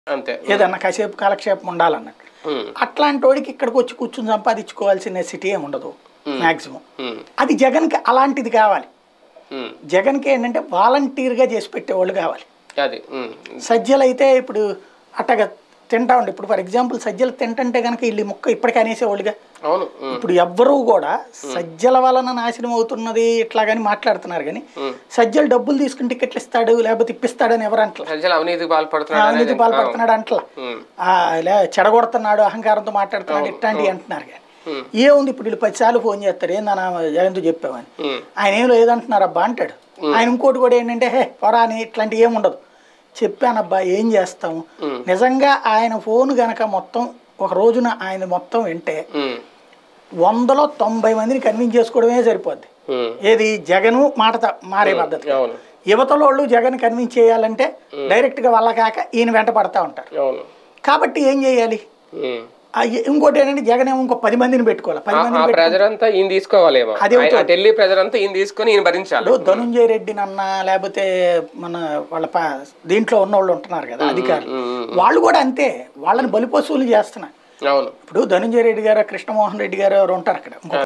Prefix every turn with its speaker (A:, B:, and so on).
A: అంతే
B: ఏదన్నా కాసేపు కాలక్షేపం ఉండాలన్నట్టు
A: ఉమ్,
B: అట్లాంటి వాడికి ఇక్కడికి వచ్చి కూర్చుని సంపాదించుకోవాల్సిన నెసిటీ ఏమి ఉండదు మ్యాక్సిమం
A: ఉమ్,
B: అది జగన్కి అలాంటిది కావాలి
A: ఉమ్,
B: జగన్కి ఏంటంటే వాలంటీర్గా చేసి పెట్టేవాళ్ళు కావాలి
A: అది ఉమ్,
B: సజ్జలు అయితే ఇప్పుడు అట్టగా తింటా ఉండే ఇప్పుడు ఫర్ ఎగ్జాంపుల్ సజ్జలు తింటుంటే కనుక వీళ్ళు ఈ ముక్క ఇప్పటికీ అనేసేవాళ్ళుగా
A: అవును ఉమ్,
B: ఇప్పుడు ఎవ్వరూ కూడా సజ్జల వలన నాశనం అవుతున్నది ఇట్లా కానీ మాట్లాడుతున్నారు కానీ
A: ఉమ్.
B: సజ్జలు డబ్బులు తీసుకుని టికెట్లు ఇస్తాడు లేకపోతే ఇప్పిస్తాడని ఎవరు అంటలా
A: ప్రజలు అవినీతికి పాల్పడుతున్నాడు
B: అవినీతి
A: అనేది
B: పాల్పడుతున్నాడు అంటలా
A: ఉమ్,
B: ఆ, లే చెడగొడుతున్నాడు అహంకారంతో మాట్లాడుతున్నాడు ఇట్లాంటివి అంటున్నారు కానీ
A: ఉమ్,
B: ఏముంది ఇప్పుడు వీళ్ళు పదిసార్లు ఫోన్ చేస్తారు ఏందన్నా జగన్తో చెప్పామని
A: ఉమ్,
B: ఆయన ఏం లేదంటున్నారు అబ్బా అంటాడు ఆయన ఇంకోటి కూడా ఏంటంటే హే పొరా అని ఇట్లాంటివి ఏమి ఉండదు చెప్పానబ్బా ఏం చేస్తాము
A: ఉమ్.
B: నిజంగా ఆయన ఫోన్ గనక మొత్తం ఒక రోజున ఆయన మొత్తం వింటే
A: ఉమ్,
B: వందలో తొంభై మందిని కన్విన్స్ చేసుకోవడమే సరిపోద్ది
A: ఉమ్,
B: ఏది జగను మాట త- మారే పద్ధతి
A: అవును
B: యువతలోళ్ళు జగన్ కన్విన్స్ చేయాలంటే డైరెక్ట్గా వాళ్ళ కాక ఈయన వెంట పడతా ఉంటారు
A: అవును
B: కాబట్టి ఏం చేయాలి
A: ఉమ్.
B: ఆ ఇ- ఇంకోటి ఏంటంటే జగన్ ఏమో ఇంకో పది మందిని పెట్టుకోవాలి పది
A: ఆ-
B: మందిని
A: ఆ
B: పెట్టు-
A: ప్రెజర్ అంతా ఈయన తీసుకోవాలేమో
B: అది అవుతుంది.
A: ఆ ఢిల్లీ ప్రెజర్ అంతా ఈయన తీసుకొని ఈయన భరించాలి
B: ఇప్పుడు ధనుంజయ రెడ్డి నన్న లేకపోతే మన వాళ్ళ ప- దీంట్లో ఉన్న వాళ్ళు ఉంటున్నారు కదా అధికారులు
A: ఉమ్, ఉమ్,
B: వాళ్ళు కూడా అంతే వాళ్ళని బలిపశువులు చేస్తున్నారు
A: అవును
B: ఇప్పుడు ధనుంజయ రెడ్డి గారు కృష్ణమోహన్ రెడ్డి గారు ఎవరు ఉంటారు అక్కడ ఇంకో